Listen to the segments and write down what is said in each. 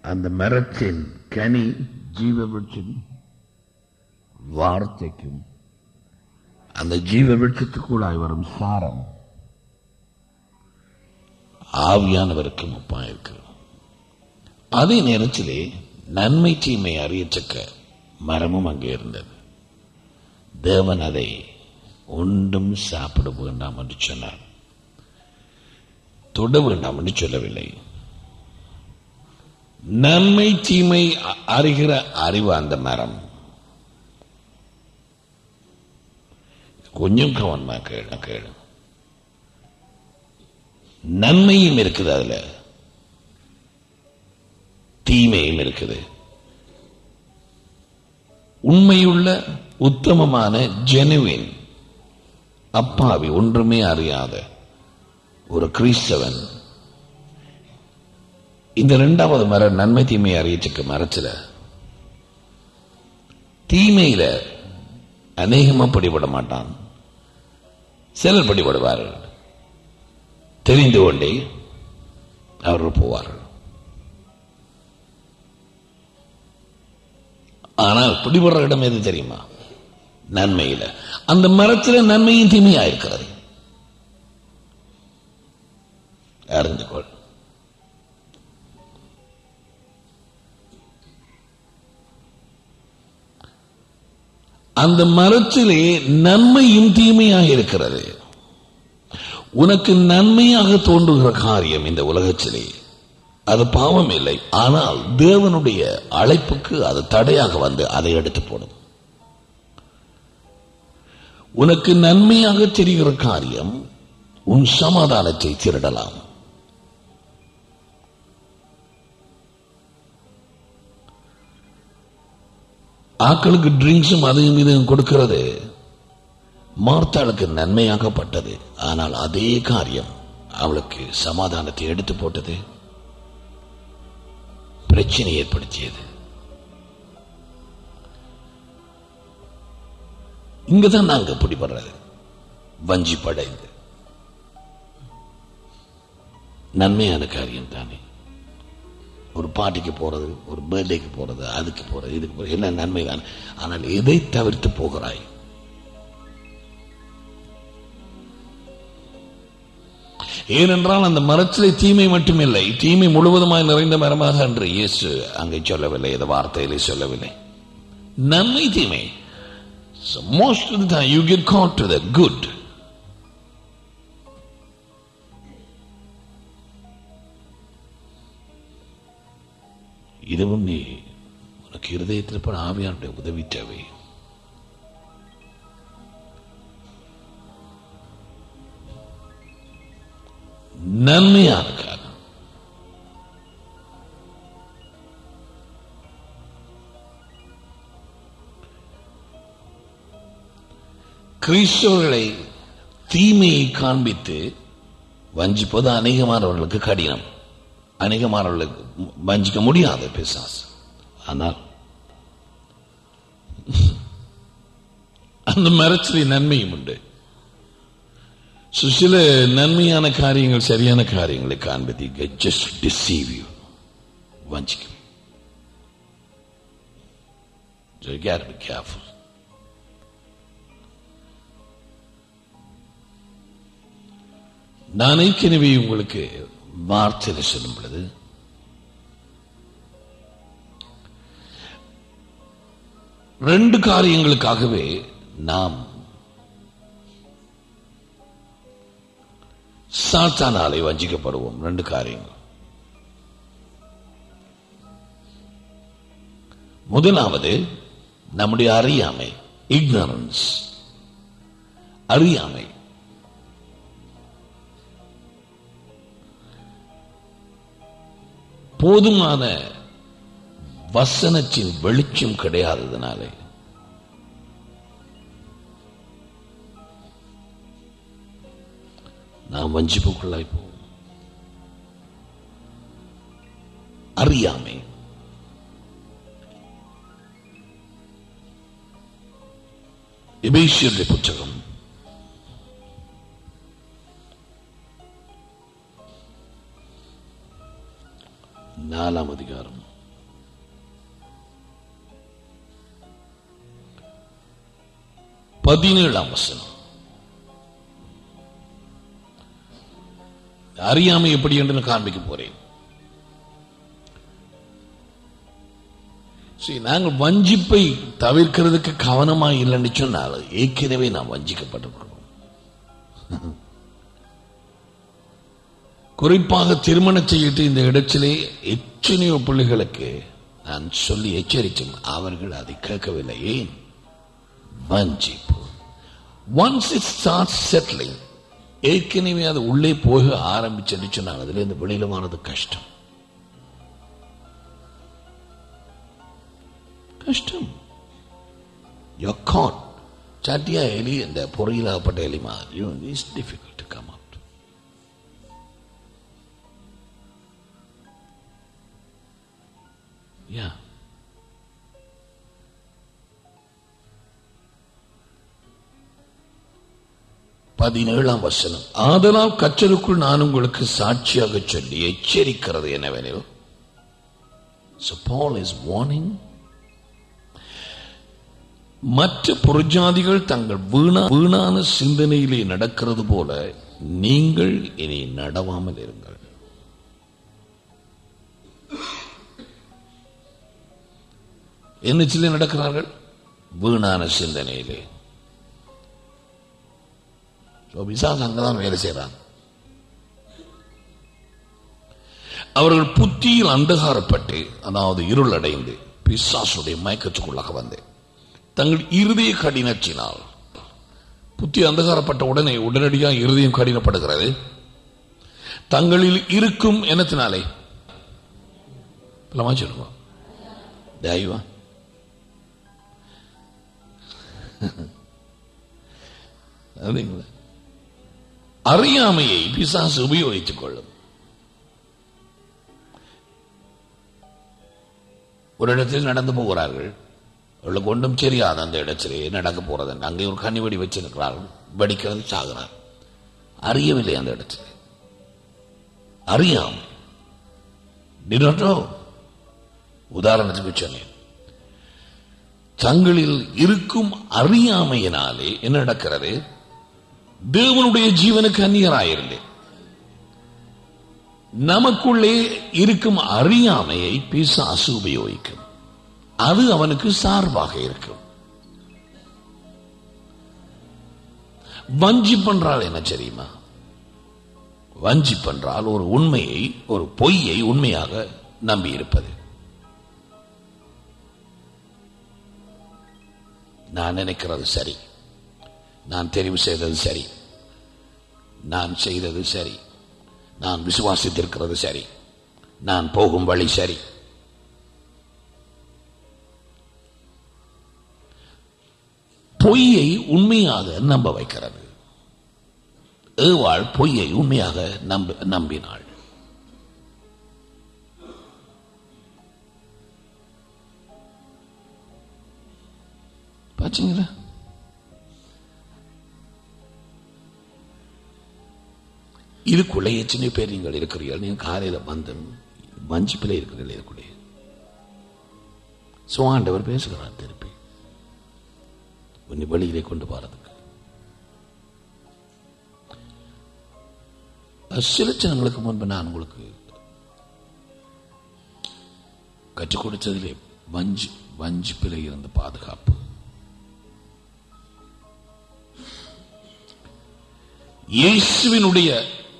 அந்த மரத்தின் கனி ஜீவவிருட்சம் வார்த்தைக்கும் அந்த ஜீவ விருட்சத்துக்குள்ளாய் வரும் சாரம் ஆவியானவருக்கும் ஒப்பா இருக்கிறது அதே நேரத்திலே நன்மை தீமை அறியத்தக்க மரமும் அங்கே இருந்தது தேவன் அதை ஒன்றும் சாப்பிட வேண்டாம் என்று சொன்னார் தொட வேண்டாம் என்று சொல்லவில்லை நன்மை தீமை அ- அறிகிற அறிவு அந்த மரம் கொஞ்சம் கவனமா கேளு கேளு நன்மையும் இருக்குது அதுல தீமையும் இருக்குது உண்மையுள்ள உத்தமமான ஜெனுவின் அப்பாவி ஒன்றுமே அறியாத ஒரு கிறிஸ்தவன் இந்த இரண்டாவது மர நன்மை தீமை அறியச்சுக்க மரத்துல தீமையில அநேகமா பிடிபட மாட்டான் சிலர் பிடிபடுவார்கள் தெரிந்து கொண்டே அவர்கள் போவார்கள் ஆனால் பிடிபடுற இடம் எது தெரியுமா நன்மையில அந்த மரத்தில் நன்மையும் தீமையா இருக்கிறது அறிந்து கொள் அந்த மரத்திலே நன்மையும் தீமையாக இருக்கிறது உனக்கு நன்மையாக தோன்றுகிற காரியம் இந்த உலகத்திலே அது பாவம் இல்லை ஆனால் தேவனுடைய அழைப்புக்கு அது தடையாக வந்து அதை எடுத்து போடும் உனக்கு நன்மையாக தெரிகிற காரியம் உன் சமாதானத்தை திருடலாம் ஆக்களுக்கு ட்ரிங்க்ஸும் அதையும் இதையும் கொடுக்கிறது மார்த்தாளுக்கு நன்மையாகப்பட்டது ஆனால் அதே காரியம் அவளுக்கு சமாதானத்தை எடுத்து போட்டது பிரச்சனை ஏற்படுத்தியது இங்கதான் நாங்க பிடிபடுறது வஞ்சி படைந்து நன்மையான காரியம் தானே ஒரு பாட்டிக்கு போறது ஒரு பர்த்டேக்கு போறது அதுக்கு போறது இதுக்கு போறது எல்லாம் நன்மை தான் ஆனால் எதை தவிர்த்து போகிறாய் ஏனென்றால் அந்த மரத்திலே தீமை மட்டுமில்லை தீமை முழுவதுமாய் நிறைந்த மரமாக என்று இயேசு அங்கே சொல்லவில்லை இந்த வார்த்தையிலே சொல்லவில்லை நன்மை தீமை So most of the time you get caught to the good. இதுவும் நீ உனக்கு இருதயத்தில் பட ஆவியானுடைய உதவி தேவை நன்மையான காரணம் கிறிஸ்தவர்களை தீமையை காண்பித்து வஞ்சிப்பது அநேகமானவர்களுக்கு கடினம் அநேகமானவர்களுக்கு வஞ்சிக்க முடியாது பிசாசு ஆனால் அந்த மரத்திலே நன்மையும் உண்டு So, சில நன்மையான காரியங்கள் சரியான காரியங்களை காண்பது ஜஸ்ட் டிசீவ் யூ வஞ்சிக்கும் So you gotta be careful. நான் ஏற்கனவே உங்களுக்கு வார்த்தையில சொல்லும் பொழுது ரெண்டு காரியங்களுக்காகவே நாம் சாத்தானாலே வஞ்சிக்கப்படுவோம் ரெண்டு காரியங்கள் முதலாவது நம்முடைய அறியாமை இக்னரன்ஸ் அறியாமை போதுமான வசனத்தின் வெளிச்சம் கிடையாததுனாலே நாம் வஞ்சிப்புக்குள்ளாய் போவோம் அறியாமை எபேசியருடைய புத்தகம் நாலாம் அதிகாரம் பதினேழாம் வசனம் அறியாமை எப்படி என்று நான் காண்பிக்க போறேன் சரி, நாங்கள் வஞ்சிப்பை தவிர்க்கிறதுக்கு கவனமா இல்லைன்னு சொன்னால் ஏற்கனவே நாம் வஞ்சிக்கப்பட்டிருக்கிறோம் குறிப்பாக திருமணம் செய்யிட்டு இந்த இடத்திலே எத்தனையோ பிள்ளைகளுக்கு நான் சொல்லி எச்சரித்தும் அவர்கள் அதை கேட்கவில்லை ஏன் வஞ்சிப்பு ஒன்ஸ் இட் ஸ்டார்ட் செட்டிலிங் ஏற்கனவே அது உள்ளே போக ஆரம்பிச்சுன்னு சொன்னால் அதுல இருந்து வெளியிலமானது கஷ்டம் கஷ்டம் You're caught. சாட்டியா எலி இந்த பொறியிலாகப்பட்ட எலி மாதிரி it's difficult to come out yeah பதினேழாம் வசனம் ஆதலால் கற்றலுக்குள் நான் உங்களுக்கு சாட்சியாக சொல்லி எச்சரிக்கிறது என்னவெனில் So Paul is warning மற்ற புறஜாதிகள் தங்கள் வீணா வீணான சிந்தனையிலே நடக்கிறது போல நீங்கள் இனி நடவாமல் இருங்கள் என்னச்சிலே நடக்கிறார்கள் வீணான சிந்தனையிலே So, பிசாசு அங்கதான் வேலை செய்யறாங்க அவர்கள் புத்தியில் அந்தகாரப்பட்டு அதாவது இருள் அடைந்து பிசாசுடைய மயக்கத்துக்குள்ளாக வந்து தங்கள் இருதய கடினத்தினால் புத்தி அந்தகாரப்பட்ட உடனே உடனடியாக இருதயம் கடினப்படுகிறது தங்களில் இருக்கும் என்னத்தினாலே பலமா சொல்லுவோம் தெய்வா அப்படிங்களா அறியாமையை பிசாசு உபயோகித்துக் கொள்ளும் ஒரு இடத்தில் நடந்து போகிறார்கள் அவளுக்கு ஒன்றும் தெரியாது அந்த இடத்திலே நடக்க போறது அங்கே ஒரு கனிவெடி வச்சிருக்கிறார்கள் வெடிக்கிறது சாகிறார் அறியவில்லை அந்த இடத்துல அறியாம் நின்றோ உதாரணத்துக்கு சொன்னேன் தங்களில் இருக்கும் அறியாமையினாலே என்ன நடக்கிறது தேவனுடைய ஜீவனுக்கு அந்நியராயிருந்தேன் நமக்குள்ளே இருக்கும் அறியாமையை பிசாசு உபயோகிக்கும் அது அவனுக்கு சார்பாக இருக்கும் வஞ்சி பண்றால் என்ன தெரியுமா வஞ்சி பண்றால் ஒரு உண்மையை ஒரு பொய்யை உண்மையாக நம்பி இருப்பது நான் நினைக்கிறது சரி நான் தெரிவு செய்தது சரி நான் செய்தது சரி நான் விசுவாசித்திருக்கிறது சரி நான் போகும் வழி சரி பொய்யை உண்மையாக நம்ப வைக்கிறது ஏவாள் பொய்யை உண்மையாக நம்ப நம்பினாள் பாத்தீங்களா இதுக்குள்ளே எத்தனை பேர் நீங்கள் இருக்கிறீர்கள் நீங்கள் காலையில் வந்து வஞ்சிப்பில் இருக்கிறீர்கள் இதுக்குள்ளே சோ ஆண்டவர் பேசுகிறார் திருப்பி உன்னை வெளியிலே கொண்டு போறதுக்கு சில தினங்களுக்கு முன்பு நான் உங்களுக்கு கற்றுக் கொடுத்ததிலே வஞ்சி வஞ்சிப்பிலே இருந்த பாதுகாப்பு இயேசுவினுடைய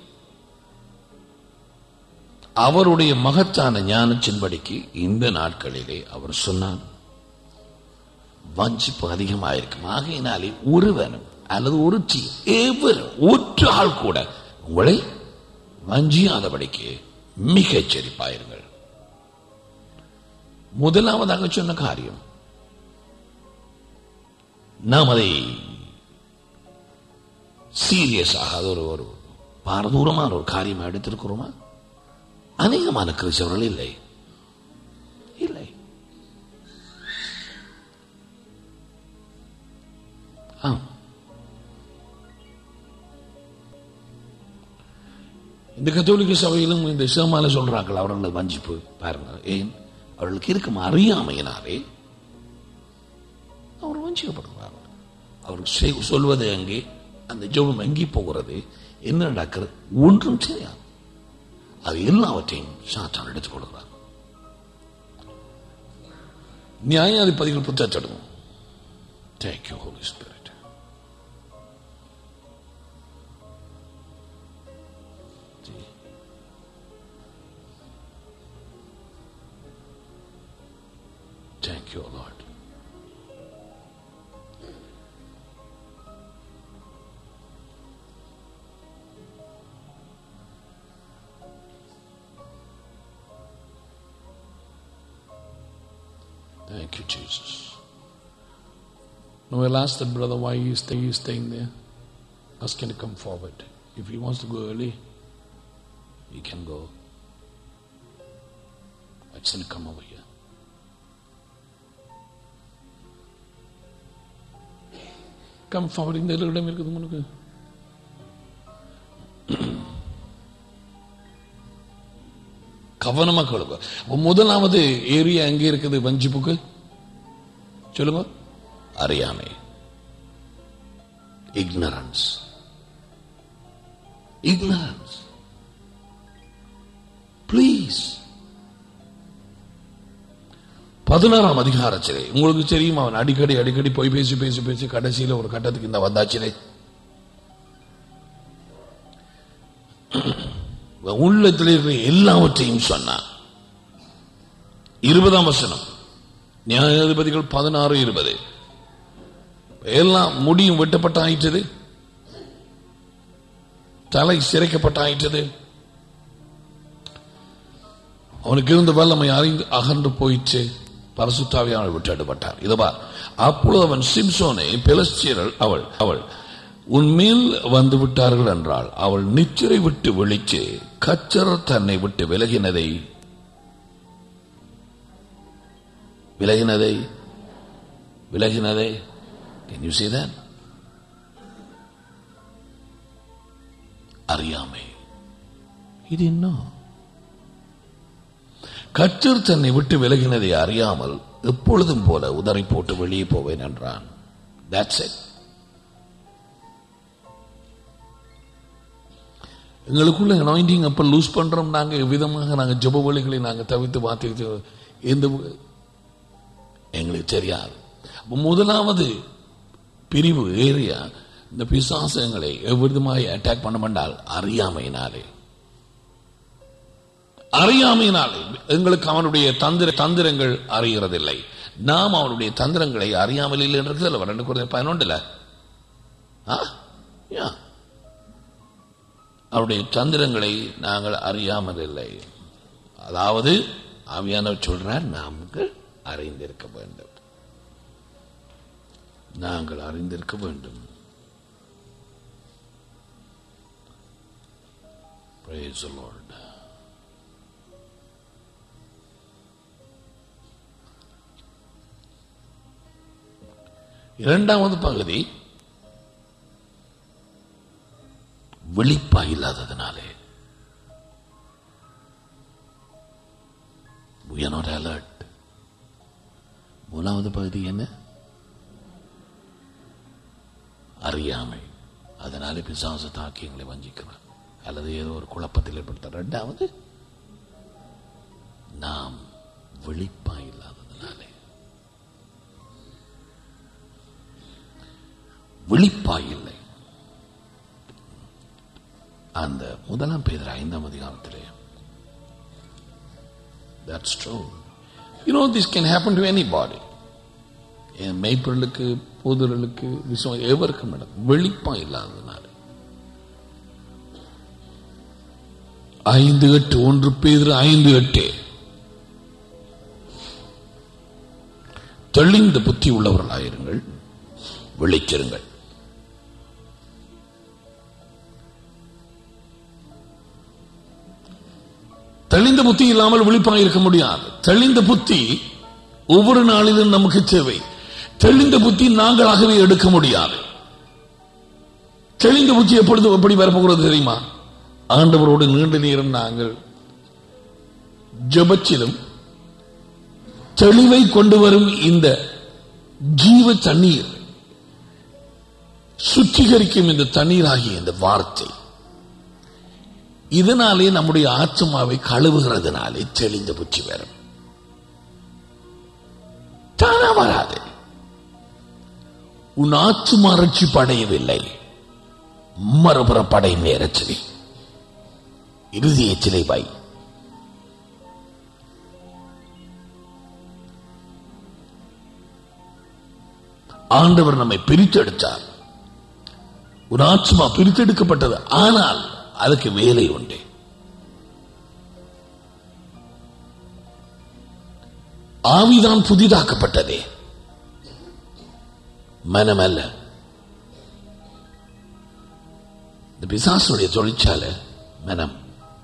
அவருடைய மகத்தான ஞானத்தின்படிக்கு இந்த நாட்களிலே அவர் சொன்னார் வஞ்சிப்பு அதிகமாயிருக்கும் ஆகையினாலே ஒருவனும் அல்லது ஒரு டீ எவரும் ஒற்று ஆள் கூட உங்களை வஞ்சியாதபடிக்கு மிக எச்சரிப்பாயிருங்கள் முதலாவதாக சொன்ன காரியம் நாம் அதை சீரியஸாக அது ஒரு ஒரு பாரதூரமான ஒரு காரியமா எடுத்திருக்கிறோமா அநேகமான கிறிஸ்தவர்கள் இல்லை இல்லை ஆம். இந்த கத்தோலிக்க சபையிலும் இந்த சிவமால சொல்றார்கள் அவர்கள் வஞ்சிப்பு பாருங்க ஏன் அவர்களுக்கு இருக்கும் அறியாமையினாலே அவர் வஞ்சிக்கப்படுகிறார்கள் அவர் செய்- சொல்வது அங்கே அந்த ஜெபம் எங்கே போகிறது என்ன நடக்கிறது ஒன்றும் தெரியாது அது எல்லாவற்றையும் சாத்தான் எடுத்துக் கொள்கிறார் நியாயாதிபதிகள் புத்தகத்திடும் Thank you, Holy Spirit. See. Thank you, Lord. Thank you, Jesus. Now we'll ask that brother why he is stay, he is staying there. Ask him to come forward. If he wants to go early, he can go. Actually, come over here. Come forward. இந்த இடம் இருக்குது உனக்கு கவனமா கேளுங்க அப்ப முதலாவது area எங்க இருக்குது வஞ்சிப்புக்கு சொல்லுங்க அறியாமை ignorance ignorance please பதினாறாம் அதிகாரத்திலே உங்களுக்கு தெரியும் அவன் அடிக்கடி அடிக்கடி போய் பேசி பேசி பேசி கடைசியில ஒரு கட்டத்துக்கு இந்த வந்தாச்சிலே உள்ளத்தில் இருக்கிற எல்லாவற்றையும் சொன்னான் இருபதாம் வசனம் நியாயாதிபதிகள் பதினாறு இருபது எல்லாம் முடியும் வெட்டப்பட்ட ஆயிட்டது தலை சிரைக்கப்பட்ட ஆயிட்டது அவனுக்கு இருந்த வல்லமை அறிந்து அகன்று போயிற்று பரசுத்தாவியால் விட்டுவிட்டார் இதுவா அப்பொழுது அவன் சிம்சோனை பெலஸ்தியர்கள் அவள் அவள் உன்மேல் வந்து விட்டார்கள் என்றால் அவள் நிச்சரை விட்டு விழிச்சு கச்சர் தன்னை விட்டு விலகினதை விலகினதை விலகினதை Can you see that? அறியாமை இது என்ன கற்றர் தன்னை விட்டு விலகினதை அறியாமல் எப்பொழுதும் போல உதறி போட்டு வெளியே போவேன் என்றான் That's it. எங்களுக்குள்ள அனாயிண்டிங் அப்ப லூஸ் பண்றோம் நாங்க விதமாக நாங்க ஜெப வழிகளை நாங்க தவிர்த்து மாத்தி எந்த எங்களுக்கு தெரியாது அப்ப முதலாவது பிரிவு ஏரியா இந்த பிசாசங்களை எவ்விதமாய் அட்டாக் பண்ண மாட்டால் அறியாமையினாலே அறியாமையினாலே எங்களுக்கு அவனுடைய தந்திர தந்திரங்கள் அறிகிறதில்லை நாம் அவனுடைய தந்திரங்களை அறியாமல் இல்லை என்று ரெண்டு குறைந்த பதினொன்றுல அவருடைய தந்திரங்களை நாங்கள் அறியாமல் இல்லை அதாவது ஆவியானவர் சொல்றார் நாங்கள் அறிந்திருக்க வேண்டும் நாங்கள் அறிந்திருக்க வேண்டும் Praise the Lord. இரண்டாவது பகுதி விழிப்பா இல்லாததுனாலே we are not alert மூணாவது பகுதி என்ன அறியாமை அதனாலே பிசாசு தாக்கி எங்களை வஞ்சிக்கிறார் அல்லது ஏதோ ஒரு குழப்பத்தில் ஏற்படுத்த ரெண்டாவது நாம் விழிப்பா இல்லாததுனாலே விழிப்பா இல்லை அந்த முதலாம் பேதர் ஐந்தாம் அதிகாரத்திலே That's true. You know, this can happen to anybody. என் மெய்ப்பொருளுக்கு பொதுகளுக்கு விசுவம் எவருக்கும் நடக்கும் வெளிப்பா இல்லாததுனால ஐந்து எட்டு ஒன்று பேர் ஐந்து எட்டு தெளிந்த புத்தி உள்ளவர்களாயிருங்கள் விழிச்சிருங்கள் தெளிந்த புத்தி இல்லாமல் விழிப்பாக இருக்க முடியாது தெளிந்த புத்தி ஒவ்வொரு நாளிலும் நமக்கு தேவை தெளிந்த புத்தி நாங்களாகவே எடுக்க முடியாது தெளிந்த புத்தி எப்பொழுது எப்படி வரப்போகிறது தெரியுமா ஆண்டவரோடு நீண்ட நேரம் நாங்கள் ஜபச்சிலும் தெளிவை கொண்டு வரும் இந்த ஜீவ தண்ணீர் சுத்திகரிக்கும் இந்த தண்ணீராகிய இந்த வார்த்தை இதனாலே நம்முடைய ஆத்மாவை கழுவுகிறதுனாலே தெளிந்த புத்தி வரும் தானா வராது உன் ஆத்மா ரட்சிப்பு அடையவில்லை மறுபுற படை நேரத்திலே இருதயத்திலே வை ஆண்டவர் நம்மை பிரித்தெடுத்தார் ஒரு ஆத்மா பிரித்தெடுக்கப்பட்டது ஆனால் அதுக்கு வேலை உண்டு ஆவிதான் புதிதாக்கப்பட்டதே மனமல்ல இந்த பிசாசுடைய தொழிற்சாலை மனம்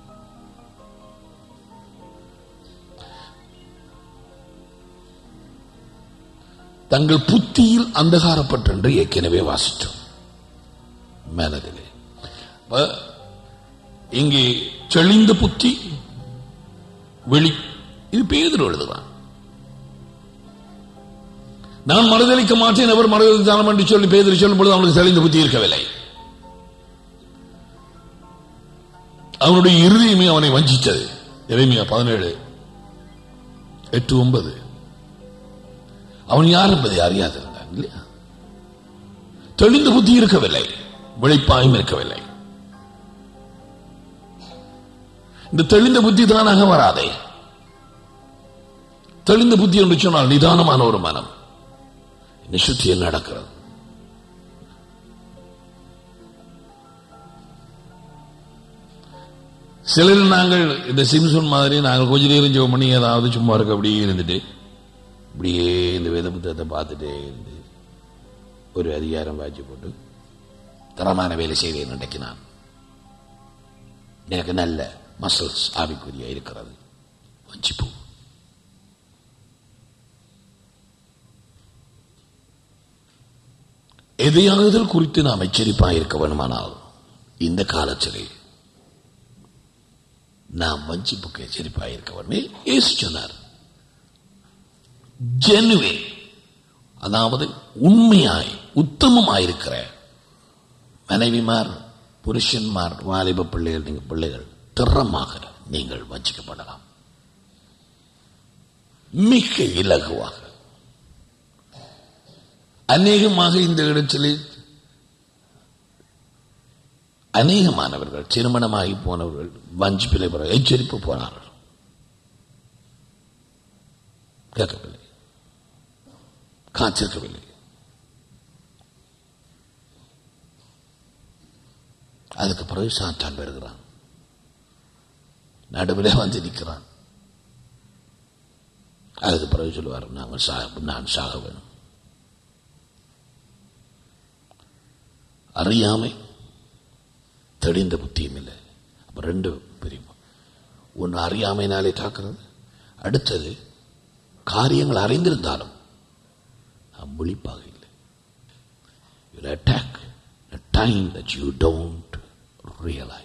தங்கள் புத்தியில் அந்தகாரப்பட்டென்று ஏற்கனவே வாசித்தோம் மனதிலே அப்ப இங்கே தெளிந்த புத்தி வெளி இது பேதர் எழுதுவான் நான் மறுதளிக்க மாட்டேன் அவர் மறுதளித்தானம் என்று சொல்லி பேதர் சொல்லும் பொழுது அவனுக்கு தெளிந்த புத்தி இருக்கவில்லை அவனுடைய இறுதியுமே அவனை வஞ்சித்தது இறைமையா பதினேழு எட்டு ஒன்பது அவன் யார் என்பதை அறியாதிருந்தான் இல்லையா தெளிந்த புத்தி இருக்கவில்லை விளைப்பாயும் இருக்கவில்லை இந்த தெளிந்த புத்தி தானாக வராதே தெளிந்த புத்தி என்று சொன்னால் நிதானமான ஒரு மனம் இந்த சுத்தியில் நடக்கிறது சிலர் நாங்கள் இந்த சிம்சன் மாதிரி நாங்கள் கொஞ்ச நேரம் ஜெபம் பண்ணி ஏதாவது சும்மா இருக்க அப்படியே இருந்துட்டு இப்படியே இந்த வேத புத்தகத்தை பார்த்துட்டே இருந்து ஒரு அதிகாரம் வாய்ச்சி போட்டு தரமான வேலை செய்கிறேன் இன்றைக்கு நான் எனக்கு நல்ல மசில்ஸ் ஆவிக்குரிய இருக்கிறது வஞ்சிப்பு எதையாவது குறித்து நாம் எச்சரிப்பாக இருக்க வேணுமானால் இந்த காலத்திலே நாம் வஞ்சிப்புக்கு எச்சரிப்பாக இருக்க வேண்டுமே ஏசு சொன்னார் ஜெனுவே அதாவது உண்மையாய் உத்தமமாயிருக்கிற மனைவிமார் புருஷன்மார் வாலிப பிள்ளைகள் நீங்க பிள்ளைகள் திறமாக நீங்கள் வஞ்சிக்கப்படலாம் மிக இலகுவாக அநேகமாக இந்த இடத்திலே அநேகமானவர்கள் திருமணமாகி போனவர்கள் வஞ்சிப்பிலை பெற எச்சரிப்பு போனார்கள் கேட்கவில்லை காத்திருக்கவில்லை அதுக்கு பிறகு சாத்தான் பெறுகிறான் நடுவிலே வந்து நிற்கிறான் அதுக்கு பிறகு சொல்லுவார் நாங்கள் சா- நான் சாக வேணும் அறியாமை தெளிந்த புத்தியும் இல்லை அப்ப ரெண்டு பிரிவு ஒன்று அறியாமைனாலே தாக்குறது அடுத்தது காரியங்கள் அறிந்திருந்தாலும் நாம் விழிப்பாக இல்லை you attack a time that you don't realize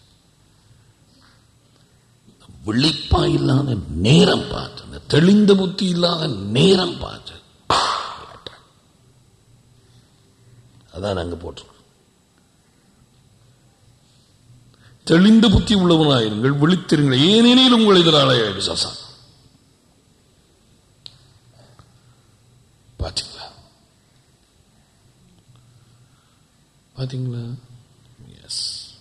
விழிப்பா இல்லாத நேரம் பார்த்து அந்த தெளிந்த புத்தி இல்லாத நேரம் பார்த்து அதான் அங்க போட்டிருக்கோம் தெளிந்த புத்தி உள்ளவனாயிருங்கள் விழித்திருங்கள் ஏனெனில் உங்கள் எதிராள விசாசம் பாத்தீங்களா பாத்தீங்களா எஸ்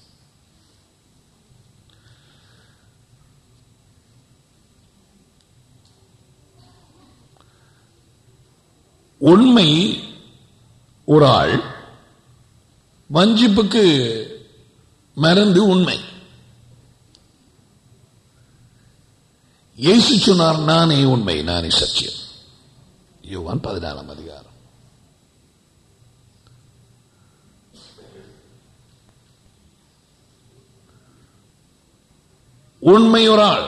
உண்மை ஒரு ஆள் வஞ்சிப்புக்கு மறந்து உண்மை இயேசு சொன்னார் நானே உண்மை நானே சத்தியம் யோவான் பதினாலாம் அதிகாரம் உண்மை ஒரு ஆள்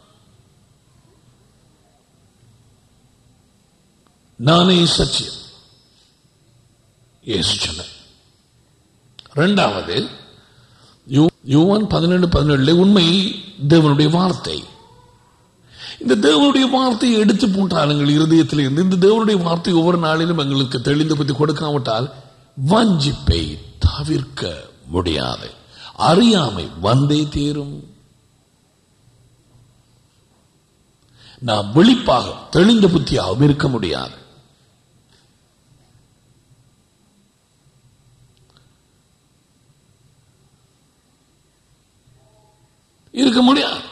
நானே சத்தியம் இயேசு சொன்னார் இரண்டாவது யோ- யோவான் பதினெண்டு பதினேழுல உண்மை தேவனுடைய வார்த்தை இந்த தேவனுடைய வார்த்தையை எடுத்து போட்டால் எங்கள் இருதயத்தில் இருந்து இந்த தேவனுடைய வார்த்தை ஒவ்வொரு நாளிலும் எங்களுக்கு தெளிந்து பற்றி கொடுக்காவிட்டால் வஞ்சிப்பை தவிர்க்க முடியாது அறியாமை வந்தே தீரும் நாம் விழிப்பாக தெளிந்த புத்தியாக இருக்க முடியாது இருக்க முடியாது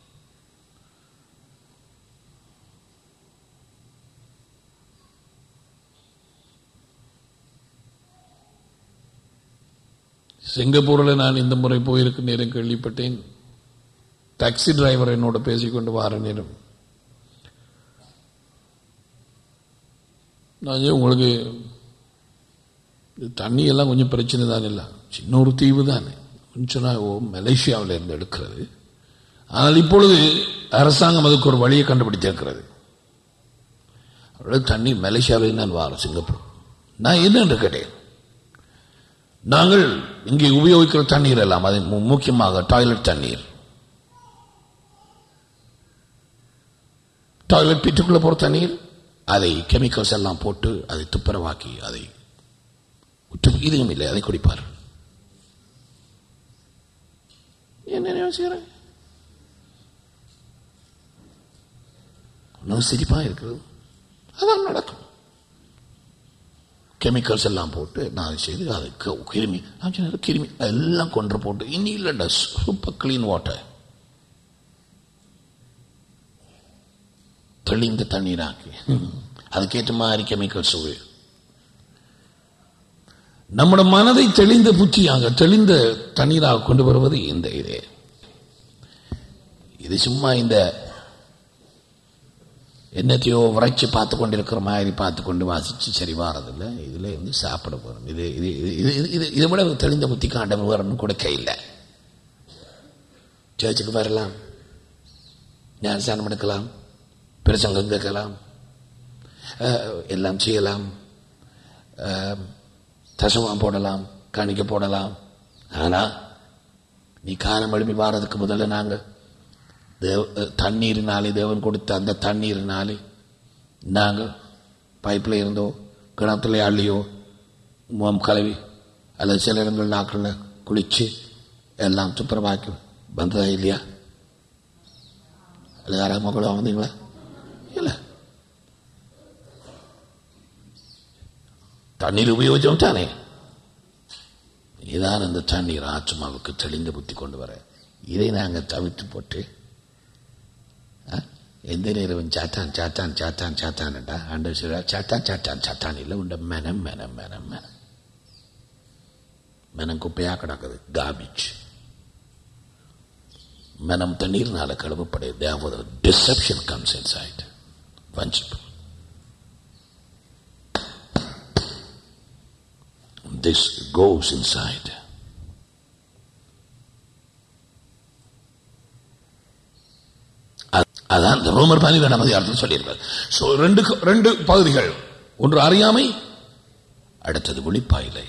சிங்கப்பூரில் நான் இந்த முறை போயிருக்க நேரம் கேள்விப்பட்டேன் டாக்ஸி டிரைவர் என்னோட பேசிக்கொண்டு வார நேரம் நான் சொன்னேன், உங்களுக்கு இது தண்ணி எல்லாம் கொஞ்சம் பிரச்சனை தான் இல்லை சின்ன ஒரு தீவு தானே சொன்னா ஓ மலேசியாவில் இருந்து எடுக்கிறது ஆனால் இப்பொழுது அரசாங்கம் அதுக்கு ஒரு வழியை கண்டுபிடித்திருக்கிறது அவ்வளவு தண்ணி மலேசியாவில் நான் வாரம் சிங்கப்பூர் நான் என்ன என்று கேட்டேன் நாங்கள் இங்கே உபயோகிக்கிற தண்ணீர் எல்லாம் அது மு- முக்கியமாக டாய்லெட் தண்ணீர் டாய்லெட் பிட்டுக்குள்ள போற தண்ணீர் அதை கெமிக்கல்ஸ் எல்லாம் போட்டு அதை துப்புரவாக்கி அதை உற்று இதுவும் இல்லை அதை குடிப்பார் என்ன யோசிக்கிறேன் ஒன்றும் சிரிப்பா இருக்குது அதான் நடக்கும் கெமிக்கல்ஸ் எல்லாம் போட்டு நான் அதை செய்து அது க- கிருமி நான் சொன்னேன், கிருமி எல்லாம் கொன்று போட்டு இனி இல்லைடா சூப்பர் கிளீன் வாட்டர் தெளிந்த தண்ணீராக்கி அதுக்கேற்ற மாதிரி கெமிக்கல்ஸ் உபயோக நம்முடைய மனதை தெளிந்த புத்தியாக தெளிந்த தண்ணீராக கொண்டு வருவது இந்த இதே இது சும்மா இந்த என்னத்தையோ உரைச்சு பார்த்து கொண்டிருக்கிற மாதிரி பார்த்து கொண்டு வாசிச்சு சரி வாரதில்லை இதுல இருந்து சாப்பிட போறோம் இது இது இது இது இது இது இதை விட தெளிந்த புத்தி காண்ட வரணும் கூட கையில் சர்ச்சுக்கு வரலாம் ஞானஸ்தானம் எடுக்கலாம் பிரசங்கம் கேட்கலாம் அஹ், எல்லாம் செய்யலாம் அஹ், தசமம் போடலாம் காணிக்க போடலாம் ஆனா நீ காலம் எழுப்பி வாரதுக்கு முதல்ல நாங்க தேவ தண்ணீரினாலே தேவன் கொடுத்த அந்த தண்ணீரினாலே நாங்கள் பைப்பில் இருந்தோ கிணத்துல அள்ளியோ முகம் கழுவி அல்லது சில இடங்கள் நாட்களில் குளிச்சு எல்லாம் துப்புரவாக்கி வந்ததா இல்லையா அல்லது யாராவது கூட வந்தீங்களா இல்லை தண்ணீர் உபயோகிச்சோம் தானே இதான் அந்த தண்ணீர் ஆத்மாவுக்கு தெளிந்த புத்தி கொண்டு வர இதை நாங்கள் தவிர்த்து போட்டு ஆ? எந்த நேரம் சாத்தான் சாத்தான் சாத்தான் சாத்தான்டா ஆண்டு சொல்றா சாத்தான் சாத்தான் சாத்தான் இல்லை உண்ட மெனம் மெனம் மெனம் மெனம் மெனம் குப்பையா கிடக்குது காபிச் மெனம் தண்ணீர்னால கழுவப்படைய தேவத டிசெப்ஷன் கம்ஸ் இன்சைட் வஞ்சிப்பு This goes inside. அ- அதான் இந்த ரோமர் பன்னிரெண்டாம் அதிகாரத்தில் சொல்லியிருக்கார் சோ ரெண்டு ரெண்டு பகுதிகள் ஒன்று அறியாமை அடுத்தது விழிப்பாயிலை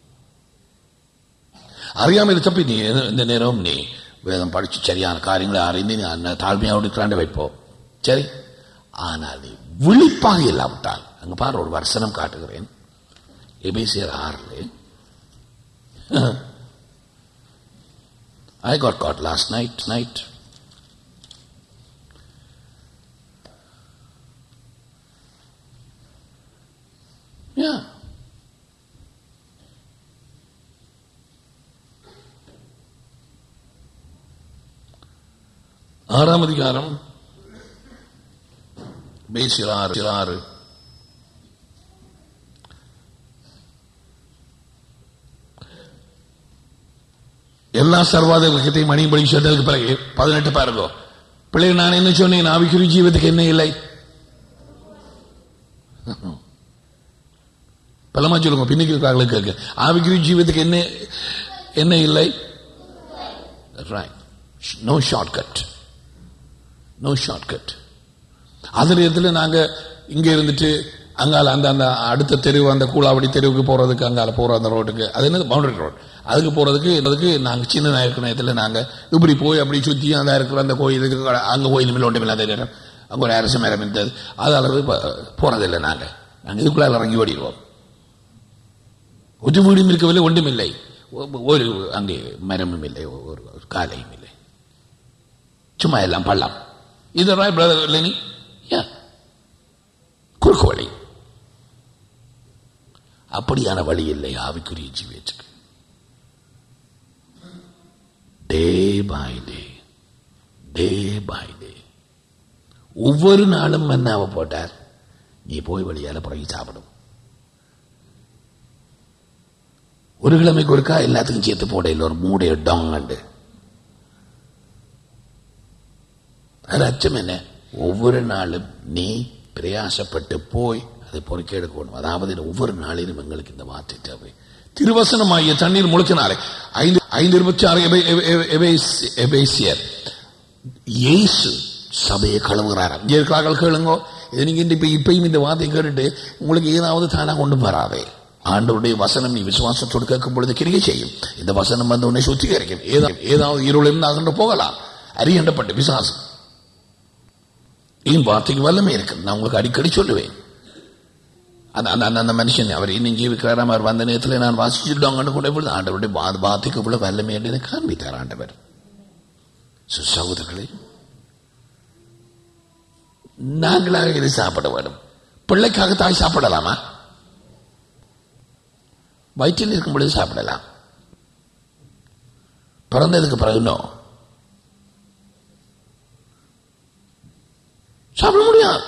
அறியாமையில் தப்பி நீ எது- இந்த நேரம் நீ வேதம் படிச்சு சரியான காரியங்களை அறிந்து நீ அந்த தாழ்மையோடு இருக்கிறாண்டு வைப்போம் சரி ஆனால் நீ விழிப்பாக இல்லாவிட்டால் அங்க பாரு ஒரு வர்சனம் காட்டுகிறேன் எபேசியர் ஆறுல I got caught last night, night. Yeah. ஆறாம் அதிகாரம் பேசியர் ஆறு ஆறு எல்லா சர்வாதிகத்தையும் மணிபடி சொன்னதுக்கு பிறகு பதினெட்டு பாருங்க பிள்ளைகள் நான் என்ன சொன்னேன் ஆவிக்குறி ஜீவத்துக்கு என்ன இல்லை பலமா சொல்லுங்க பின்னுக்கு இருக்கிறார்களுக்கு கேட்க ஆவிக்குறி ஜீவத்துக்கு என்ன என்ன இல்லை right no shortcut no shortcut அந்த நேரத்தில் நாங்க இங்க இருந்துட்டு அங்கால அந்த அந்த அடுத்த தெருவு அந்த கூலாவடி தெருவுக்கு போறதுக்கு அங்கால போற அந்த ரோட்டுக்கு அது என்ன பவுண்டரி ரோட் அதுக்கு போறதுக்கு அதுக்கு நாங்க சின்ன இருக்கிற நேரத்தில் நாங்க இப்படி போய் அப்படி சுத்தி அந்த இருக்கிற அந்த கோயிலுக்கு அங்க கோயில் மேல ஒன்றும் இல்லாத நேரம் அங்க ஒரு அரசு மரம் இருந்தது அது அளவு ப- போறதில்லை நாங்க நாங்க இதுக்குள்ள இறங்கி ஓடிடுவோம் ஒரு வீடும் இருக்கவில்லை ஒன்றுமில்லை ஒ- ஒரு அங்கே மரமும் இல்லை ஒரு ஒரு காலையும் இல்லை சும்மா எல்லாம் பள்ளம் இது ராய் பிரதர் லெனி யா குறுக்கு வழி அப்படியான வழி இல்லை ஆவிக்குரிய ஜீவியத்துக்கு day by day day by day ஒவ்வொரு நாளும் மன்னாவை போட்டார் நீ போய் வழியால புறகி சாப்பிடும் ஒரு கிழமைக்கு ஒருக்கா எல்லாத்துக்கும் சேர்த்து போட இல்லை ஒரு மூடைய டாங்கண்டு அது அச்சம் என்ன ஒவ்வொரு நாளும் நீ பிரயாசப்பட்டு போய் அதை பொறுக்க எடுக்கணும் அதாவது ஒவ்வொரு நாளிலும் எங்களுக்கு இந்த வார்த்தை தேவை திருவசனமாகிய தண்ணீர் முழுக்கினாலே ஐந்து ஐந்து இருபத்தி ஆறு எபே- எபே- எபே- எபேசி- எபேசியர் இயேசு சபையை கழுவுகிறாராம் இங்கே இருக்கிறார்கள் கேளுங்கோ இது நீங்க இந்த இப்ப இப்பயும் இந்த வார்த்தை கேட்டுட்டு உங்களுக்கு ஏதாவது தானா கொண்டு வராதே ஆண்டவருடைய வசனம் நீ விசுவாசத்தோடு கேட்கும் பொழுது கிரியை செய்யும் இந்த வசனம் வந்து உன்னை சுத்திகரிக்கும் ஏதா ஏதாவது இருள் இருந்து அகன்று போகலாம் அறியண்டப்பட்ட விசுவாசம் என் வார்த்தைக்கு வல்லமை இருக்கு நான் உங்களுக்கு அடிக்கடி சொல்லுவேன் அந்த அந்த அந்த- அந்த மனுஷன் அவர் இன்னும் ஜீவிக்கிறாராம் அவர் வந்த நேரத்தில் நான் வாசிச்சுட்டாங்கன்னு கூட பொழுது ஆண்டவருடைய வா- வார்த்தைக்கு இவ்வளவு வல்லமை என்று எனக்கு காண்பித்தார் ஆண்டவர் சு- சகோதரர்களே நாங்களாக இது சாப்பிட வேண்டும் பிள்ளைக்காக தாய் சாப்பிடலாமா வயிற்றில் இருக்கும் பொழுது சாப்பிடலாம் பிறந்ததுக்கு பிறகு நோ சாப்பிட முடியாது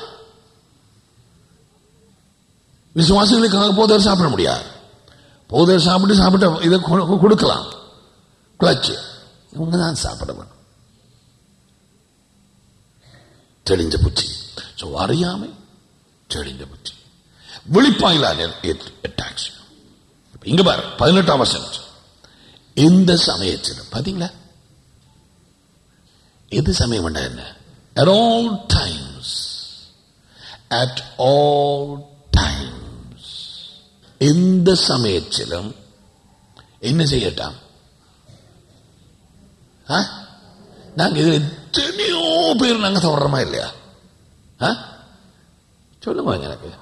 விசுவாசிகளுக்காக போதர் சாப்பிட முடியாது போதர் சாப்பிட்டு சாப்பிட்ட இதை கொ- கொடுக்கலாம் குழச்சு இவங்க தான் சாப்பிட வேணும் தெளிஞ்ச புத்தி ஸோ அறியாமை தெளிஞ்ச புத்தி விழிப்பாயிலான அட்டாக்ஸ் இங்க பாரு பதினெட்டாம் வருஷம் எந்த சமயத்திலும் பாத்தீங்களா எது சமயம் வேண்டாம் என்ன at all times at all times எந்த சமயத்திலும் என்ன செய்யட்டாம் ஆ? நாங்க இதுல எத்தனையோ பேர் நாங்க தவறமா இல்லையா ஆ? சொல்லுங்க எனக்கு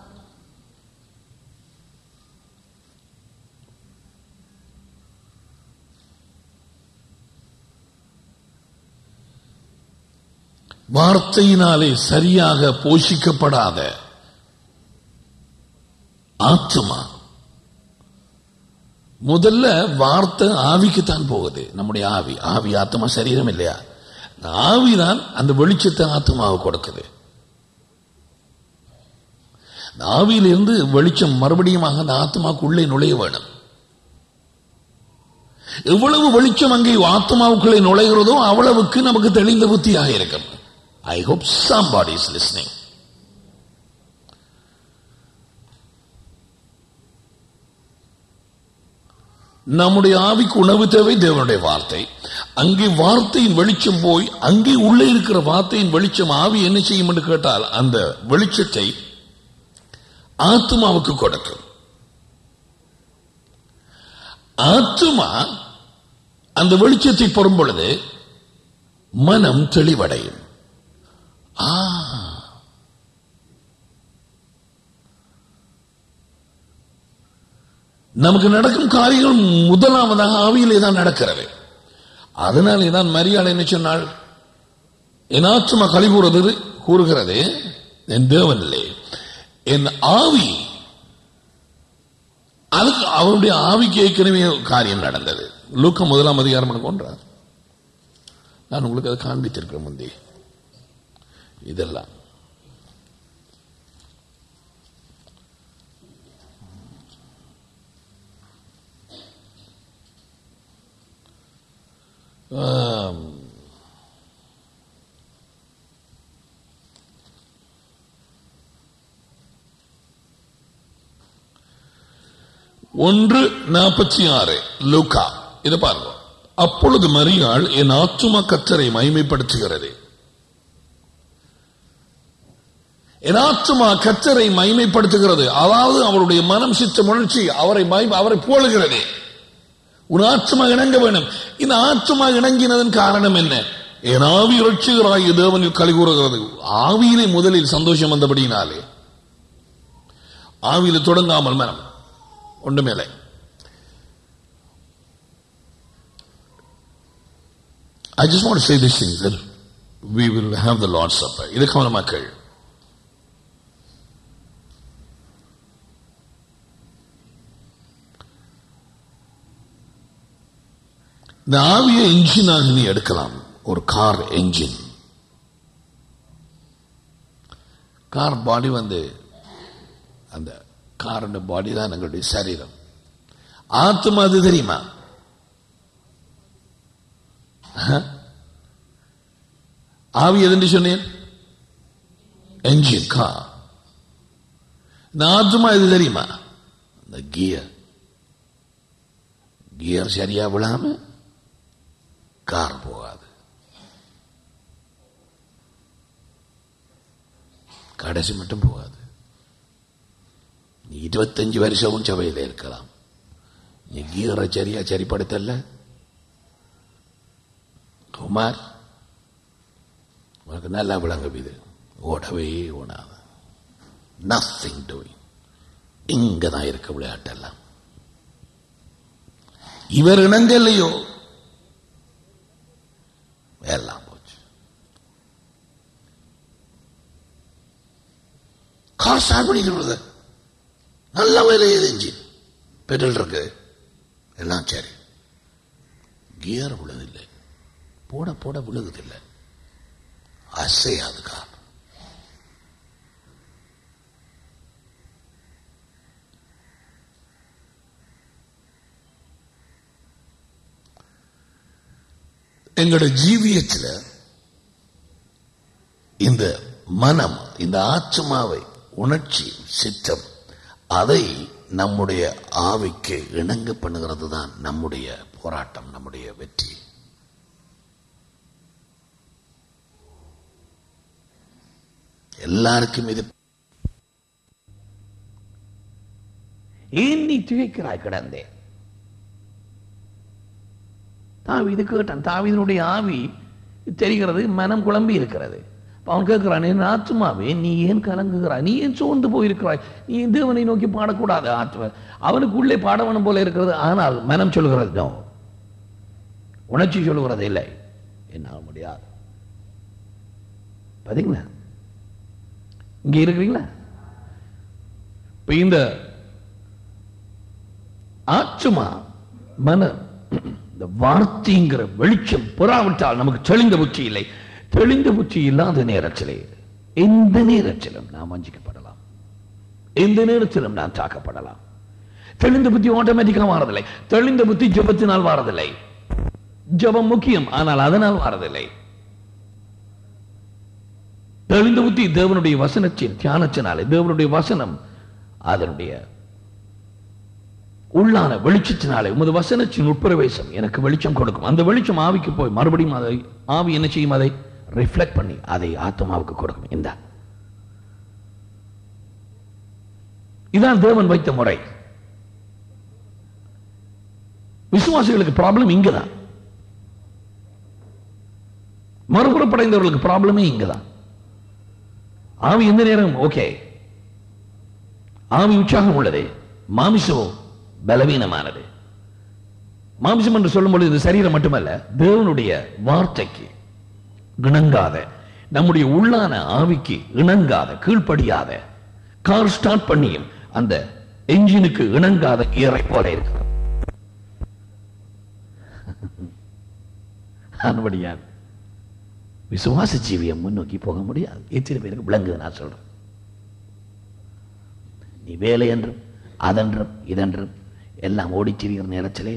வார்த்தையினாலே சரியாக போஷிக்கப்படாத ஆத்மா முதல்ல வார்த்தை ஆவிக்குத்தான் போகுது நம்முடைய ஆவி ஆவி ஆத்மா சரீரம் இல்லையா அந்த ஆவிதான் அந்த வெளிச்சத்தை ஆத்மாவுக்கு கொடுக்குது அந்த ஆவியிலிருந்து வெளிச்சம் மறுபடியுமாக அந்த ஆத்மாவுக்கு உள்ளே நுழைய வேணும் எவ்வளவு வெளிச்சம் அங்கே ஆத்மாவுக்குள்ளே நுழைகிறதோ அவ்வளவுக்கு நமக்கு தெளிந்த புத்தியாக இருக்கும் I hope somebody is listening நம்முடைய ஆவிக்கு உணவு தேவை தேவனுடைய வார்த்தை அங்கே வார்த்தையின் வெளிச்சம் போய் அங்கே உள்ளே இருக்கிற வார்த்தையின் வெளிச்சம் ஆவி என்ன செய்யும் என்று கேட்டால் அந்த வெளிச்சத்தை ஆத்மாவுக்கு கொடுக்கும் ஆத்மா அந்த வெளிச்சத்தை பெறும் பொழுது மனம் தெளிவடையும் ஆ நமக்கு நடக்கும் காரியங்கள் முதலாவதாக ஆவியிலே தான் நடக்கிறது அதனாலே தான் மரியாதை என்ன சொன்னாள் என் ஆத்மா களி கூறுறது கூறுகிறது என் தேவனிலே என் ஆவி அதுக்கு அவருடைய ஆவிக்கு ஏற்கனவே காரியம் நடந்தது லூக்க முதலாம் அதிகாரம் கொன்றார் நான் உங்களுக்கு அதை காண்பித்திருக்கிறேன் முந்தி இதெல்லாம் ஆம். ஒன்று நாற்பத்தி ஆறு லூக்கா இதை பாருங்க அப்பொழுது மரியாள் என் ஆத்துமா கத்தரை மகிமைப்படுத்துகிறது என் ஆத்துமா கத்தரை மகிமைப்படுத்துகிறது அதாவது அவருடைய மனம் சித்த உணர்ச்சி அவரை மகிமை- அவரை போலுகிறது உன் ஆத்மா இணங்க வேணும் இந்த ஆத்மா இணங்கினதன் காரணம் என்ன என் ஆவி ரட்சிகராய் தேவனில் கழி கூறுகிறது ஆவியிலே முதலில் சந்தோஷம் வந்தபடியினாலே ஆவியில தொடங்காமல் மனம் ஒன்றுமேலை I just want to say this thing that we will have the Lord's Supper. இது கவனமாக்கள் இந்த ஆவிய என்ஜினாக நீ எடுக்கலாம் ஒரு கார் என்ஜின் கார் பாடி வந்து அந்த காரோட பாடி தான் எங்களுடைய சரீரம் ஆத்மா அது தெரியுமா அஹ்? ஆவி எதுன்னு சொன்னேன் என்ஜின் கார் இந்த ஆத்மா இது தெரியுமா இந்த கியர் கியர் சரியா விழாம கார் போகாது கடைசி மட்டும் போகாது நீ இருபத்தஞ்சு வருஷமும் சபையில் இருக்கலாம் நீ கீரை சரியா சரிப்படுத்தல குமார் உனக்கு நல்லா விளங்கும் இது ஓடவே ஓடாது நத்திங் டூயிங் இங்க தான் இருக்க விளையாட்டெல்லாம் இவர் இணங்கலையோ எல்லாம் போச்சு கார் ஸ்டார்ட் பண்ணிக்கிறது நல்ல வேலை எஞ்சின் பெட்ரோல் இருக்கு எல்லாம் சரி கியர் விழுதில்லை போட போட விழுகுதில்லை அசையாது கார் எங்களோட ஜீவியத்தில் இந்த மனம் இந்த ஆத்மாவை உணர்ச்சி சித்தம் அதை நம்முடைய ஆவிக்கு இணங்க பண்ணுகிறது தான் நம்முடைய போராட்டம் நம்முடைய வெற்றி எல்லாருக்கும் இது ஏன் நீ திகைக்கிறாய் கிடந்தே தாவீது கேட்டான் தாவீதனுடைய ஆவி தெரிகிறது மனம் குழம்பி இருக்கிறது அப்ப அவன் கேட்கிறான் என் ஆத்மாவே நீ ஏன் கலங்குகிறாய் நீ ஏன் சோர்ந்து போயிருக்கிறாய் நீ ஏன் தேவனை நோக்கி பாடக்கூடாது ஆத்ம அவனுக்குள்ளே பாடவனம் போல இருக்கிறது ஆனால் மனம் சொல்கிறது நோ உணர்ச்சி சொல்லுகிறது இல்லை என்னால் முடியாது பாத்தீங்களா இங்க இருக்கிறீங்களா இப்ப இந்த ஆத்மா மன இந்த வார்த்தைங்கிற வெளிச்சம் புறாவிட்டால் நமக்கு தெளிந்த புத்தி இல்லை தெளிந்த புத்தி இல்லாத நேரத்திலே எந்த நேரத்திலும் நாம் வஞ்சிக்கப்படலாம் எந்த நேரத்திலும் நாம் தாக்கப்படலாம் தெளிந்த புத்தி ஆட்டோமேட்டிக்கா வாரதில்லை தெளிந்த புத்தி ஜபத்தினால் வாரதில்லை ஜபம் முக்கியம் ஆனால் அதனால் வாரதில்லை தெளிந்த புத்தி தேவனுடைய வசனத்தின் தியானத்தினாலே தேவனுடைய வசனம் அதனுடைய உள்ளான வெளிச்சத்தினாலே உமது வசனத்தின் உட்பிரவேசம் எனக்கு வெளிச்சம் கொடுக்கும் அந்த வெளிச்சம் ஆவிக்கு போய் மறுபடியும் அதை ஆவி என்ன செய்யும் அதை ரிஃப்ளெக்ட் பண்ணி அதை ஆத்மாவுக்கு கொடுக்கும் இந்த இதான் தேவன் வைத்த முறை விசுவாசிகளுக்கு ப்ராப்ளம் இங்கதான் மறுபுறப்படைந்தவர்களுக்கு ப்ராப்ளமே இங்கதான் ஆவி எந்த நேரம் ஓகே ஆவி உற்சாகம் உள்ளது மாமிசம் பலவீனமானது மாமிசம் என்று சொல்லும்போது இது சரீரம் மட்டுமல்ல தேவனுடைய வார்த்தைக்கு இணங்காத நம்முடைய உள்ளான ஆவிக்கு இணங்காத கீழ்ப்படியாத கார் ஸ்டார்ட் பண்ணியும் அந்த என்ஜினுக்கு இணங்காத இயறை போல இருக்கிறது அதுபடியாக விசுவாச ஜீவியம் முன்னோக்கி போக முடியாது எத்தனை பேருக்கு விளங்குது நான் சொல்றேன் நீ வேலை என்றும் அதென்றும் இதென்றும் எல்லாம் ஓடிச் திரிகிற நேரத்திலே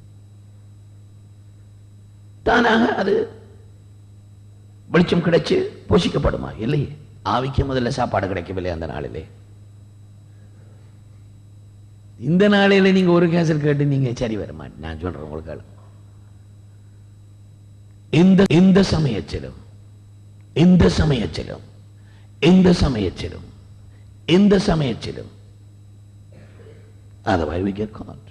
தானாக அது வெளிச்சம் கிடைச்சு போஷிக்கப்படுமா இல்லையே ஆவிக்கு முதல்ல சாப்பாடு கிடைக்கவில்லை அந்த நாளிலே இந்த நாளையில நீங்க ஒரு கேசல் கேட்டு நீங்க சரி வர மாட்டேன் நான் சொல்றேன் உங்களுக்கு இந்த இந்த சமயத்திலும் இந்த சமயத்திலும் இந்த சமயத்திலும் இந்த சமயத்திலும் otherwise we get caught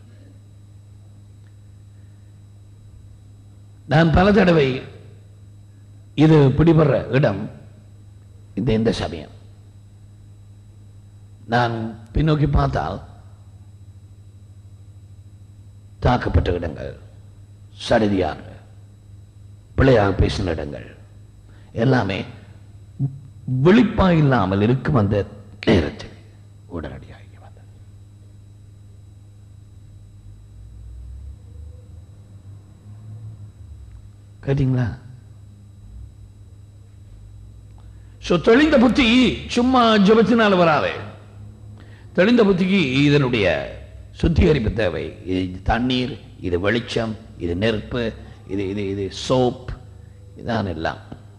நான் பல தடவை இது பிடிபடுற இடம் இந்த இந்த சமயம் நான் பின்னோக்கி பார்த்தால் தாக்கப்பட்ட இடங்கள் சடுதியாக பிள்ளையாக பேசின இடங்கள் எல்லாமே விழிப்பா இல்லாமல் இருக்கும் அந்த நேரத்தில் உடனடியாக வந்தது கேட்டீங்களா சோ தெளிந்த புத்தி சும்மா ஜபத்தினால் வராது தெளிந்த புத்திக்கு இதனுடைய சுத்திகரிப்பு தேவை இது தண்ணீர் இது வெளிச்சம் இது நெருப்பு இது இது இது சோப் இதான் எல்லாம்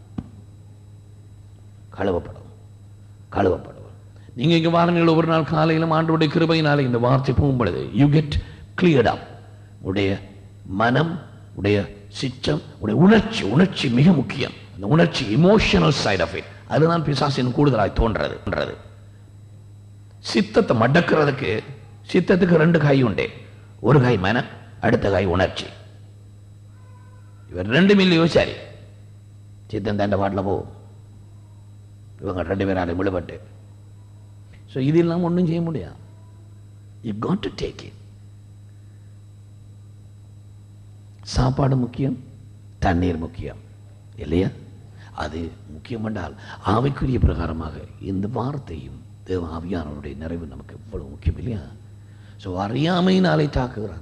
கழுவப்படும் கழுவப்படும் நீங்க இங்க வாருங்கள் ஒவ்வொரு நாள் காலையிலும் ஆண்டோடைய கிருபையினால இந்த வார்த்தை போகும் பொழுது யூ கெட் கிளியர்ட் அப் உடைய மனம் உடைய சிச்சம் உடைய உணர்ச்சி உணர்ச்சி மிக முக்கியம் அந்த உணர்ச்சி இமோஷனல் சைட் ஆஃப் இட் அதுதான் பிசாசின் கூடுதலாய் தோன்றது தோன்றது. சித்தத்தை மடக்கிறதுக்கு சித்தத்துக்கு ரெண்டு காய் உண்டு ஒரு காய் மனம் அடுத்த காய் உணர்ச்சி இவர் ரெண்டு மில்லி யோசிச்சாரி சித்தம் தாண்ட பாட்டில் போ இவங்க ரெண்டு பேராலையும் விழுபட்டு ஸோ இது இல்லாமல் ஒன்றும் செய்ய முடியாது you got to take it சாப்பாடு முக்கியம் தண்ணீர் முக்கியம் இல்லையா அது முக்கியம் என்றால் ஆவிக்குரிய பிரகாரமாக இந்த வார்த்தையும் தேவ ஆவியானவருடைய நிறைவு நமக்கு எவ்வளவு முக்கியம் இல்லையா ஸோ அறியாமையினாலே தாக்குகிறான்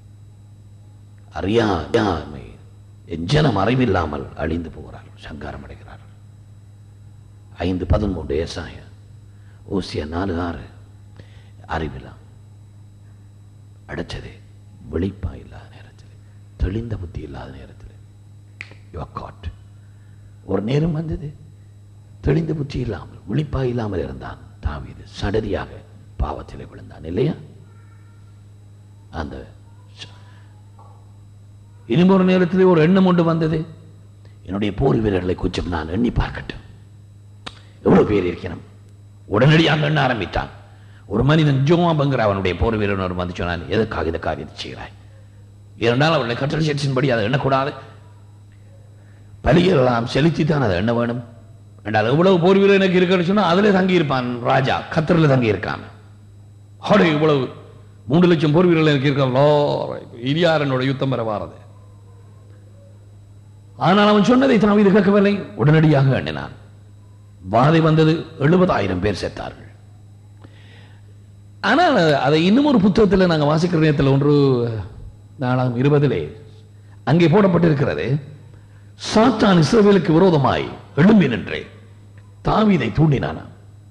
அறியாமை என் ஜனம் அறிவில்லாமல் அழிந்து போகிறார்கள் சங்காரம் அடைகிறார்கள் ஐந்து பதிமூன்று ஏசாய ஓசியா நாலு ஆறு அறிவில்லாம் அடைச்சது வெளிப்பா இல்லாத நேரத்தில் தெளிந்த புத்தி இல்லாத நேரத்தில் யூ காட் ஒரு நேரம் வந்தது தெளிந்த புத்தி இல்லாமல் விழிப்பா இல்லாமல் இருந்தான் தாவீது சடதியாக பாவத்திலே விழுந்தான் இல்லையா அந்த ச- இனிமே ஒரு நேரத்திலே ஒரு எண்ணம் ஒன்று வந்தது என்னுடைய போர் வீரர்களை கொஞ்சம் நான் எண்ணி பார்க்கட்டும் எவ்வளவு பேர் இருக்கிறோம் உடனடியாக எண்ண ஆரம்பித்தான் ஒரு மனிதன் ஜோமாபங்கிற அவனுடைய போர் வீரன் வந்து சொன்னான் எதற்காக இந்த காரியத்தை செய்கிறாய் இரண்டால் அவர்களை கட்டளை சட்டத்தின்படி அதை எண்ணக்கூடாது பலியெல்லாம் செலுத்தித்தான் அதை எண்ண வேணும் என்றால் எவ்வளவு போர் வீரர் எனக்கு இருக்குன்னு சொன்னா அதில் தங்கி இருப்பான் ராஜா கத்தரில் தங்கி இருக்கான் ஹோடே இவ்வளவு மூன்று லட்சம் போர் வீரர்கள் எனக்கு இருக்கான் இரியாரனோட யுத்தம் வர வாரது ஆனால் அவன் சொன்னதை தான் இது கேட்கவில்லை உடனடியாக எண்ணினான் வாதை வந்தது எழுபதாயிரம் பேர் செத்தார்கள் ஆனால் அதை இன்னும் ஒரு புத்தகத்தில் நாங்கள் வாசிக்கிற நேரத்தில் ஒன்று நாளாம் இருபதிலே அங்கே போடப்பட்டிருக்கிறது சாத்தான் இஸ்ரவேலுக்கு விரோதமாய் எழும்பி நின்று தாவீதை தூண்டினானா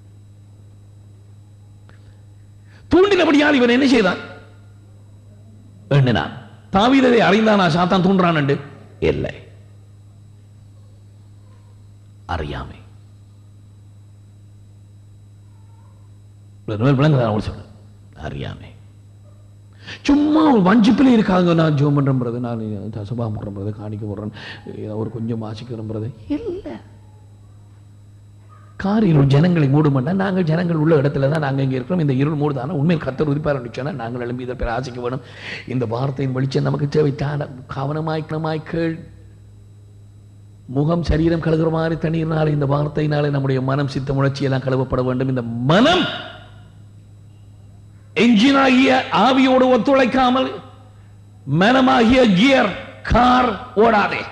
தூண்டினபடியால் இவன் என்ன செய்தான் எண்ணினான் தாவீதை அறிந்தானா சாத்தான் தூண்டுறான் என்று இல்லை அறியாமை விளங்குதான் அவள் சொல்றேன் அறியாமை சும்மா ஒரு வஞ்சிப்பில் இருக்காங்க நான் ஜோம் பண்றேன் நான் சபா பண்றேன் காணிக்க போடுறேன் ஏதோ ஒரு கொஞ்சம் வாசிக்கிறேன் இல்லை காரிருள் ஜனங்களை மூடுமண்டா நாங்கள் ஜனங்கள் உள்ள இடத்துல தான் நாங்கள் இங்கே இருக்கிறோம் இந்த இருள் மூடுதானா உண்மையில் கத்தர் உதிப்பார் சொன்னால் நாங்கள் எழும்பி இதை பேர் ஆசைக்க வேணும் இந்த வார்த்தையின் வெளிச்சம் நமக்கு தேவைத்தான கவனமாய் கவனமாய் கேள் முகம் சரீரம் கழுகுற மாதிரி தண்ணீர்னால இந்த வார்த்தையினாலே நம்முடைய மனம் சித்த உணர்ச்சி எல்லாம் கழுவப்பட வேண்டும் இந்த மனம் என்ஜினாகிய ஆவியோடு ஒத்துழைக்காமல் மனமாகிய கியர் கார் ஓடாதே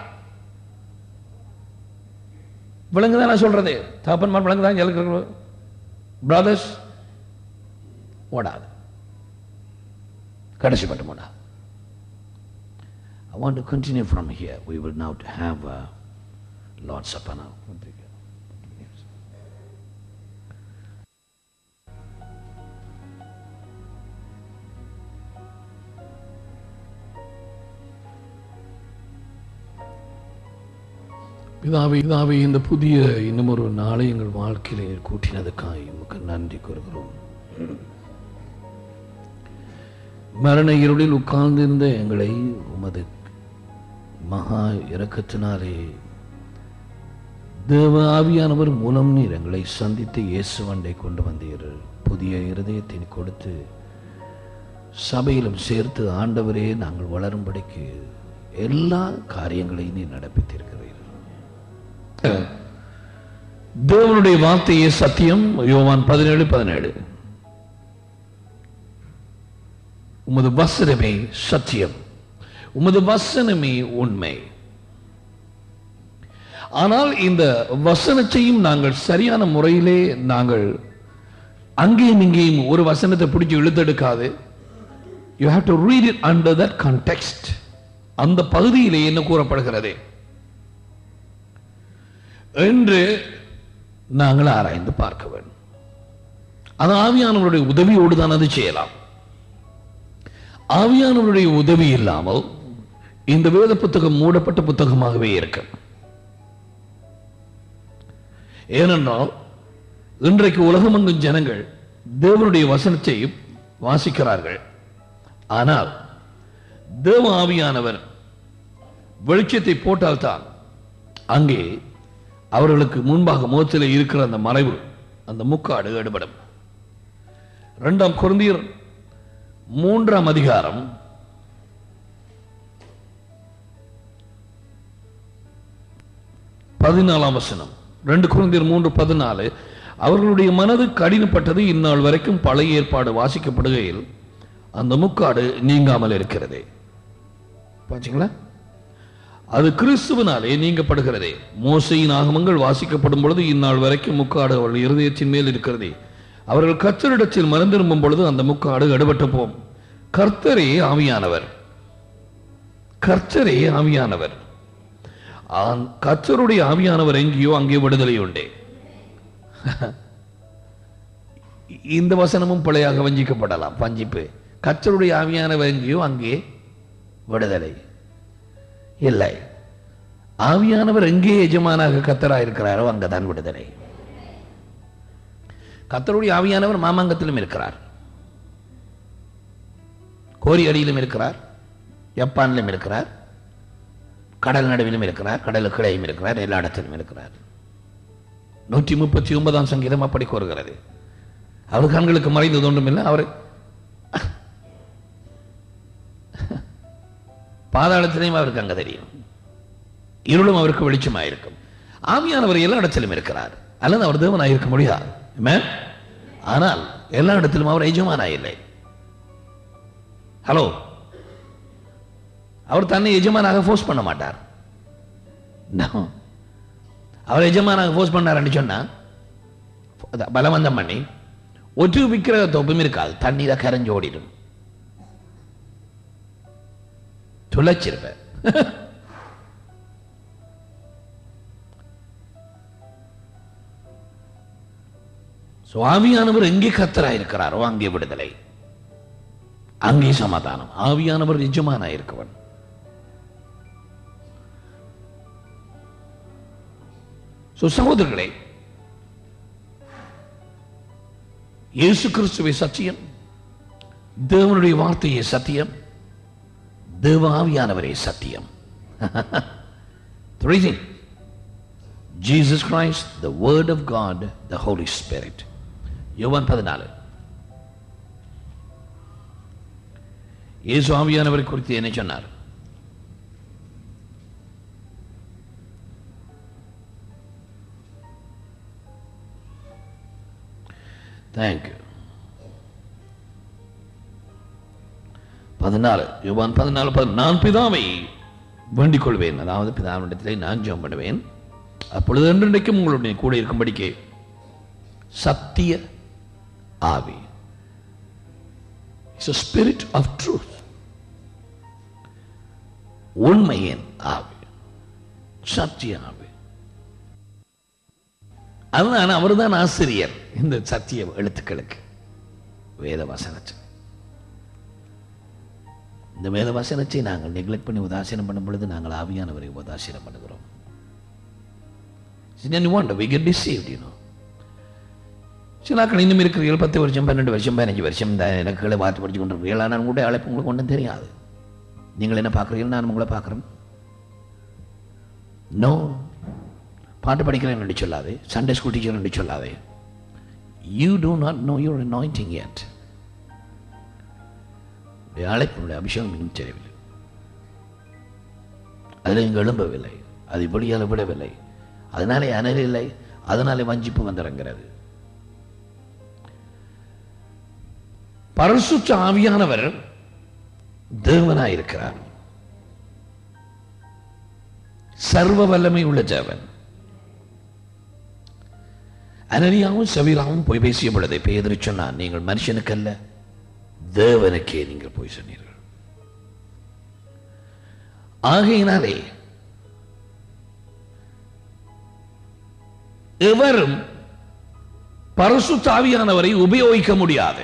விளங்குதான் நான் சொல்றது தகப்பன்மார் விளங்குதான் எனக்கு பிரதர்ஸ் ஓடாது கடைசி மட்டும் ஓடாது I want to continue from here. We will now have uh, Lord's Supper now. பிதாவே பிதாவே இந்த புதிய இன்னும் ஒரு நாளை எங்கள் வாழ்க்கையிலே கூட்டினதுக்காய் உமக்கு நன்றி கூறுகிறோம் மரண இருளில் உட்கார்ந்திருந்த எங்களை உமது மகா இரக்கத்தினாலே தேவ ஆவியானவர் மூலம் நீர் எங்களை சந்தித்து இயேசுவண்டை கொண்டு வந்தீர் புதிய இருதயத்தை கொடுத்து சபையிலும் சேர்த்து ஆண்டவரே நாங்கள் வளரும்படிக்கு எல்லா காரியங்களையும் நீ நடப்பித்திருக்கிறீர்கள் தேவனுடைய வார்த்தையே சத்தியம் யோவான் பதினேழு பதினேழு உமது வசனமே சத்தியம் உமது வசனமே உண்மை ஆனால் இந்த வசனத்தையும் நாங்கள் சரியான முறையிலே நாங்கள் அங்கேயும் இங்கேயும் ஒரு வசனத்தை பிடிச்சி இழுத்தெடுக்காது you have to read it under that context அந்த பகுதியிலே என்ன கூறப்படுகிறது என்று நாங்கள் ஆராய்ந்து பார்க்க வேண்டும் அது ஆவியானவருடைய உதவியோடு தான் அது செய்யலாம் ஆவியானவருடைய உதவி இல்லாமல் இந்த வேத புத்தகம் மூடப்பட்ட புத்தகமாகவே இருக்கு ஏனென்றால் இன்றைக்கு உலகமெங்கும் ஜனங்கள் தேவனுடைய வசனத்தை வாசிக்கிறார்கள் ஆனால் தேவ ஆவியானவர் வெளிச்சத்தை போட்டால்தான் அங்கே அவர்களுக்கு முன்பாக முகத்தில் இருக்கிற அந்த மறைவு அந்த முக்காடு எடுபடும் இரண்டாம் குருந்தியர் மூன்றாம் அதிகாரம் பதினாலாம் வசனம் ரெண்டு குருந்தியர் மூன்று பதினாலு அவர்களுடைய மனது கடினப்பட்டது இந்நாள் வரைக்கும் பழைய ஏற்பாடு வாசிக்கப்படுகையில் அந்த முக்காடு நீங்காமல் இருக்கிறதே பாத்தீங்களா அது கிறிஸ்துவனாலே நீங்கப்படுகிறதே மோசையின் ஆகமங்கள் வாசிக்கப்படும் பொழுது இந்நாள் வரைக்கும் முக்காடு அவர்கள் இருதயத்தின் மேல் இருக்கிறதே அவர்கள் கர்த்தரிடத்தில் மறந்திரும்பும் பொழுது அந்த முக்காடு எடுபட்டு போம் கர்த்தரே ஆவியானவர் கர்த்தரே ஆவியானவர் ஆன் கர்த்தருடைய ஆவியானவர் எங்கேயோ அங்கே விடுதலை உண்டே இந்த வசனமும் பிழையாக வஞ்சிக்கப்படலாம் வஞ்சிப்பு கர்த்தருடைய ஆவியானவர் எங்கேயோ அங்கே விடுதலை இல்லை ஆவியானவர் எங்கே எஜமானாக கத்தராக இருக்கிறாரோ அங்கதான் விடுதலை கத்தருடைய ஆவியானவர் மாமாங்கத்திலும் இருக்கிறார் கோரி அடியிலும் இருக்கிறார் ஜப்பானிலும் இருக்கிறார் கடல் நடுவிலும் இருக்கிறார் கடலுக்கிடையும் இருக்கிறார் எல்லா இடத்திலும் இருக்கிறார் நூற்றி முப்பத்தி ஒன்பதாம் சங்கீதம் அப்படி கூறுகிறது அவர் கண்களுக்கு மறைந்தது ஒன்றுமில்லை அவர் பாதாளத்திலையும் அவருக்கு அங்க தெரியும் இருளும் அவருக்கு வெளிச்சமாயிருக்கும் ஆவியானவர் எல்லா இடத்திலும் இருக்கிறார் அல்லது அவர் தேவனாக இருக்க முடியாது Amen? ஆனால் எல்லா இடத்திலும் அவர் எஜமானாய் இல்லை ஹலோ அவர் தன்னை எஜமானாக ஃபோர்ஸ் பண்ண மாட்டார் No. அவர் எஜமானாக ஃபோர்ஸ் பண்ணாருன்னு சொன்னா அத பலவந்தம் பண்ணி ஒற்று விக்கிரக தொப்பும் இருக்காது தண்ணீரை கரைஞ்சு ஓடிடும் துளைச்சிருப்பேன் சுவாமியானவர் எங்கே கத்தரா இருக்கிறாரோ அங்கே விடுதலை அங்கே சமாதானம் ஆவியானவர் நிஜமானா இருக்கவன் So, சகோதரர்களே இயேசு கிறிஸ்துவை சத்தியம் தேவனுடைய வார்த்தையே சத்தியம் தேவ ஆவியானவரே சத்தியம் Three things. Jesus Christ, the Word of God, the Holy Spirit. யோவான் பதினாலு இயேசு ஆவியானவரை குறித்து என்ன சொன்னார் தேங்க்யூ பதினாலு யோவான் பதினாலு பதி- நான் பிதாவை வேண்டிக் கொள்வேன் அதாவது பிதாவிடத்திலே நான் ஜெபம் பண்ணுவேன் அப்பொழுது என்றென்றைக்கும் உங்களுடைய கூட இருக்கும்படிக்கு சத்திய ஆவி இட்ஸ் ஸ்பிரிட் ஆஃப் ட்ரூத் உண்மையின் ஆவி சத்திய ஆவி அதுதான் அவர்தான் ஆசிரியர் இந்த சத்திய எழுத்துக்களுக்கு வேத வசனத்தை இந்த வேத வசனத்தை நாங்கள் நெக்லெக்ட் பண்ணி உதாசீனம் பண்ணும் பொழுது நாங்கள் ஆவியானவரை உதாசீனம் பண்ணுகிறோம் Then you wonder, we get deceived, you know. சிலாக்கள் இன்னும் இருக்கிறீர்கள் பத்து வருஷம் பன்னெண்டு வருஷம் பதினஞ்சு வருஷம் இந்த எனக்கு கீழே பார்த்து படிச்சு கொண்டு இருக்கீங்களா நான் கூட அழைப்பு உங்களுக்கு ஒன்றும் தெரியாது நீங்கள் என்ன பார்க்குறீர்கள் நான் உங்களை பார்க்குறேன் நோ பாட்டு படிக்கிறேன் என்று சொல்லாதே சண்டே ஸ்கூல் டீச்சர் என்று சொல்லாதே you do not know your anointing yet உடைய அழைப்பினுடைய அபிஷேகம் இன்னும் தெரியவில்லை அதில் இங்கு எழும்பவில்லை அது இப்படியால் விடவில்லை அதனாலே அனல் இல்லை அதனாலே வஞ்சிப்பு வந்திறங்கிறது பரிசுத்த ஆவியானவர் தேவனாயிருக்கிறார் சர்வ வல்லமை உள்ள தேவன் அனனியாவும் சபீராவும் போய் பேசிய பொழுது பேதறி சொன்னான் நீங்கள் மனுஷனுக்கல்ல தேவனுக்கே நீங்கள் போய் சொன்னீர்கள் ஆகையினாலே எவரும் பரசுத்தாவியானவரை உபயோகிக்க முடியாது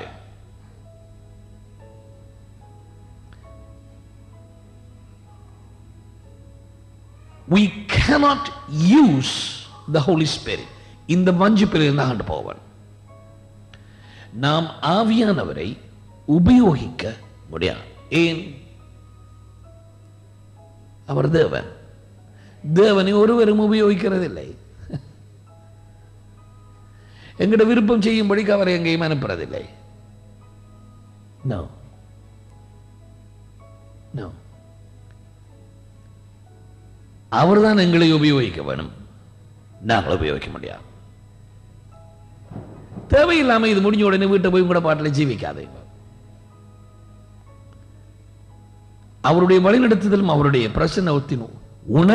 we cannot use the holy spirit இந்த வஞ்சிப்பில் இருந்து ஆண்டு போவன் நாம் ஆவியானவரை உபயோகிக்க முடியாது ஏன் அவர் தேவன் தேவனை ஒருவரும் உபயோகிக்கிறதில்லை எங்கட விருப்பம் செய்யும்படிக்கு அவரை எங்கேயும் அனுப்புறதில்லை No. No. அவர்தான் எங்களை உபயோகிக்க வேணும் நாங்கள் உபயோகிக்க முடியாது தேவையில்லாம இது முடிஞ்ச உடனே வீட்டை போய் கூட பாட்டில் ஜீவிக்காதே அவருடைய வழிநடத்துதலும் அவருடைய பிரசன்னத்தின் உணர்வு